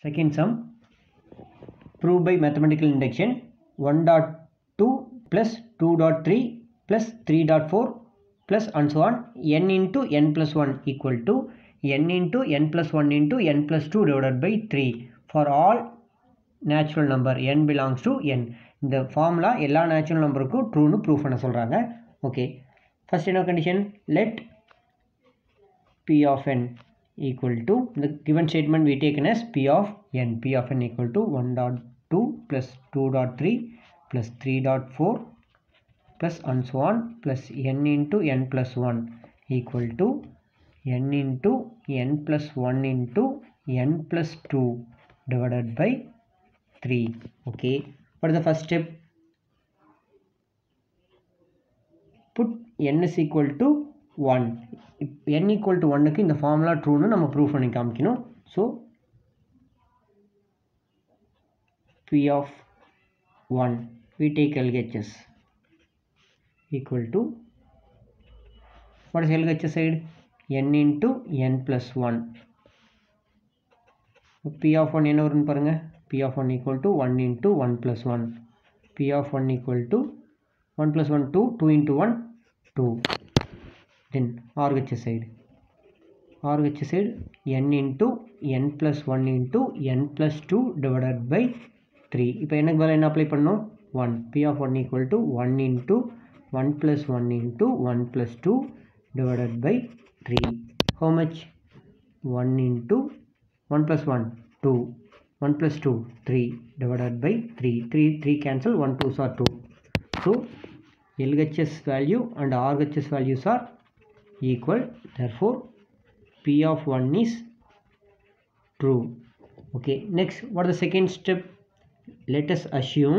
Second sum, prove by mathematical induction 1.2 plus 2.3 plus 3.4 plus and so on n into n plus 1 equal to n into n plus 1 into n plus 2 divided by 3 for all natural number n belongs to n இந்த formula எல்லா natural நம்பருக்கும் ட்ரூன்னு prove பண்ண சொல்கிறாங்க okay first என்ன condition let p of n equal to the given statement we taken as p of n p of n equal to 1 dot 2 plus 2 dot 3 plus 3 dot 4 plus and so on plus n into n plus 1 equal to n into n plus 1 into n plus 2 divided by 3 okay what is the first step put n is equal to 1 n equal to 1க்கு இந்த formula ட்ரூன்னு நம்ம prove பண்ணி காமிக்கணும் so p of 1 we take LHS equal to what is LHS side n into n plus 1 p of 1 என்ன வரும்னு பாருங்க p of 1 equal to 1 into 1 plus 1 p of 1 equal to 1 plus 1 2 2 into 1 2 then RHS side RHS side n into n plus 1 into n plus 2 divided by 3 இப்போ எனக்கு பதில் என்ன apply பண்ணோம் 1 p of 1 equal to 1 into 1 plus 1 into 1 plus 2 divided by 3 how much 1 into 1 plus 1 2 1 plus 2 3 divided by 3 3 3 cancel 1 2s are 2 so LHS value and RHS values are equal therefore p of 1 is true okay next what is the second step let us assume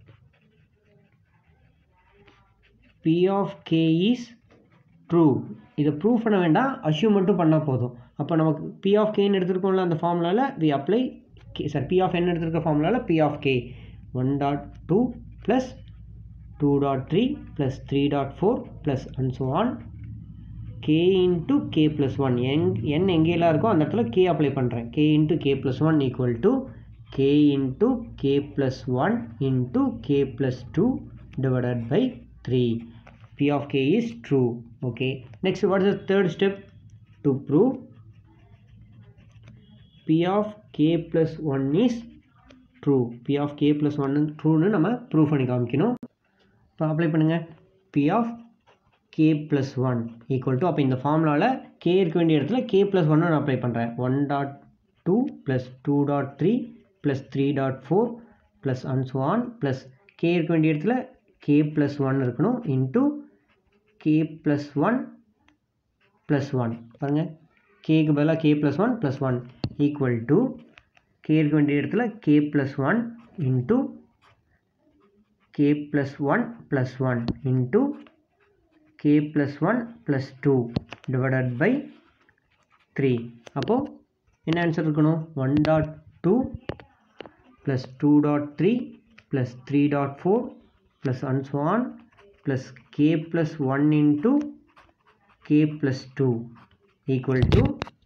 p of k is true இதை prove பண்ண வேண்டாம் assume மட்டும் பண்ணால் போதும் அப்போ நமக்கு B of கேன்னு எடுத்துருக்கோம்ல அந்த ஃபார்முலாவில் we apply k sir p of n எடுத்துருக்க ஃபார்முலாவில் p of k one dot two plus two dot three plus three dot four plus and so on k into K plus one எங் n எங்கேலாம் இருக்கோ அந்த இடத்துல k apply பண்ணுறேன் k into K plus one equal to k into K plus one into K plus two divided by 3 p of k is true okay next what is the third step to prove p of k plus 1 is true p of k plus 1 ட்ரூன்னு நம்ம prove பண்ணி காமிக்கணும் இப்போ apply பண்ணுங்கள் p of k plus 1 equal to அப்போ இந்த ஃபார்முலாவில் k இருக்க வேண்டிய இடத்துல k plus 1 நான் அப்ளை பண்ணுறேன் one dot two plus two dot three plus three dot four plus and so on plus k இருக்க வேண்டிய இடத்துல கே ப்ளஸ் ஒன் இருக்கணும் into K plus one plus one பாருங்கள் கேக்கு பதிலாக K plus one plus one equal to k இருக்க வேண்டிய இடத்துல k plus one into K plus one plus one into K plus one plus two divided by three அப்போது என்ன answer இருக்கணும் one dot two plus two dot three plus three dot four plus and so on plus K plus one into K plus two equal to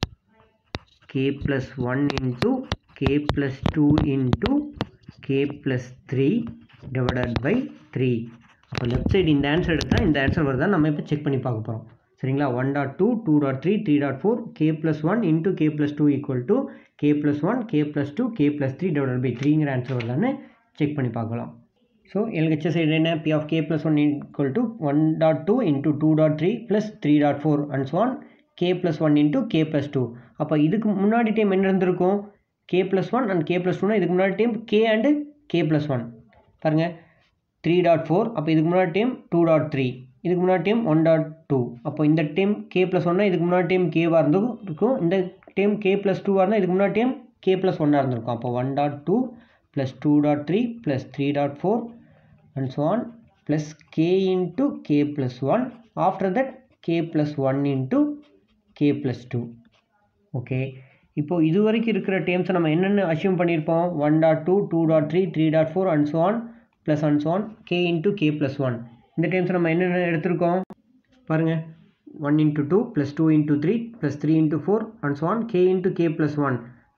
k plus one into K plus two into K plus three divided by three அப்போ left side இந்த answer எடுத்தால் இந்த answer வருதா நம்ம இப்போ check பண்ணி பார்க்க போகிறோம் சரிங்களா one dot two two dot three three dot four k plus one into K plus two equal to k plus one K plus two K plus three divide by த்ரீங்கிற answer வருதான்னு check பண்ணி பார்க்கலாம் so LHS side என்ன p of K plus one equal to one dot two into two dot three plus three dot four and so on k plus one into K plus two அப்போ இதுக்கு முன்னாடி time என்ன இருந்திருக்கும் k plus one and K plus டூனா இதுக்கு முன்னாடி time k and k plus one பாருங்கள் three dot four அப்போ இதுக்கு முன்னாடி டைம் டூ டாட் த்ரீ இதுக்கு முன்னாடி டைம் ஒன் டாட் டூ அப்போ இந்த டைம் கே ப்ளஸ் ஒன்னா இதுக்கு முன்னாடி டைம் கேவாக இருந்தும் இருக்கும் இந்த டைம் கே ப்ளஸ் டூவாக இருந்தால் இதுக்கு முன்னாடி டைம் கே ப்ளஸ் ஒன்னாக இருந்திருக்கும் அப்போ one dot two plus two dot three plus three dot four and so on plus k into K plus one after that k plus one into K plus two okay இப்போது இது வரைக்கும் இருக்கிற டேம்ஸை நம்ம என்னென்ன அஷ்யூம் பண்ணியிருப்போம் one dot two two dot three three dot four and so on plus and so on k into K plus one இந்த டேம்ஸை நம்ம என்னென்ன எடுத்திருக்கோம் பாருங்கள் one into two plus two into three plus three into four and so on k into K plus one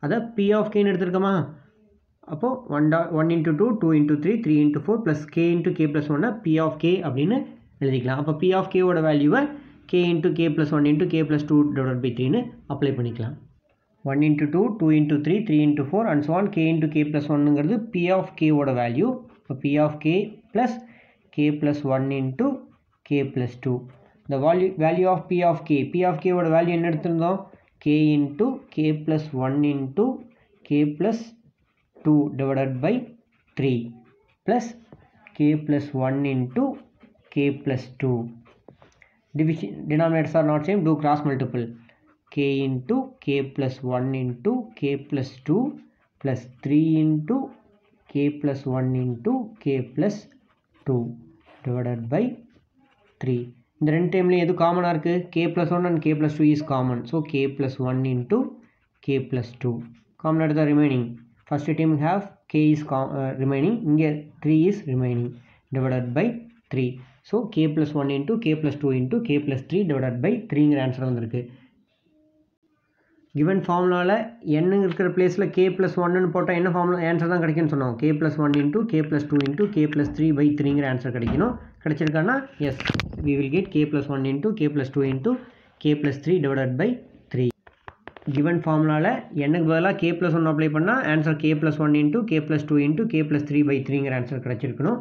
அதை p of கேன்னு எடுத்துருக்கோமா அப்போது ஒன் டா one into two two into three three into four plus k into K plus ஒன்னை p of k அப்படின்னு எழுதிக்கலாம் அப்போ p of கேவோட வேல்யூவை k into K plus one into K plus two divide by த்ரீன்னு apply பண்ணிக்கலாம் one into two two into three three into four and one K into K plus ஒன்னுங்கிறது P of கேவோட value இப்போ P of K plus K plus one into K plus two இந்த value value of P of K P of கேவோட value என்ன எடுத்திருந்தோம் K into K plus one into K plus two divided by three plus K plus one into K plus two division denominators are not same do cross multiple k into k plus 1 into k plus 2 plus 3 into k plus 1 into k plus 2 divided by 3 இந்த ரெண்டு டைம்லையும் எது காமனாக இருக்குது K plus one and K plus two is common so K plus one into K plus two common எடுத்தால் remaining first time have K is கா remaining இங்கே three is remaining divided by three so K plus one into K plus two into K plus three divided by த்ரீங்கிற answer வந்திருக்கு given ஃபார்முலாவில் என்ன இருக்கிற பிளேஸில் K plus ஒன்னு போட்டால் என்ன ஃபார்முலா ஆன்சர் தான் கிடைக்கும்னு சொன்னோம் K plus one into K plus two into K plus three by த்ரீங்கிற ஆன்சர் கிடைக்கணும் கிடைச்சிருக்கான்னா yes we will get K plus one into K plus two into K plus three divided by three given ஃபார்முலாவில் என்னக்கு பதிலாக K plus one apply பண்ணால் answer K plus one into K plus two into K plus three by த்ரீங்கிற answer கிடச்சிருக்கணும்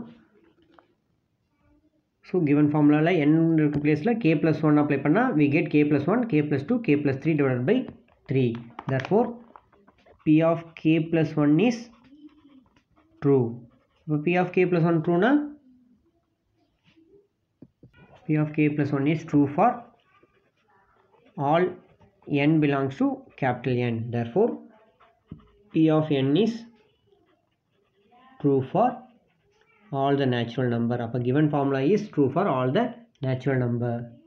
so given ஃபார்முலாவில் n இருக்க பிளேஸில் K plus one apply பண்ணால் we get K plus one K plus two K plus three divide by three therefore P of K plus one is true இப்போ P of K plus one ட்ரூனா P of K plus one is true for all n belongs to capital N therefore p of n is true for all the natural number அப்போ given formula is true for all the natural number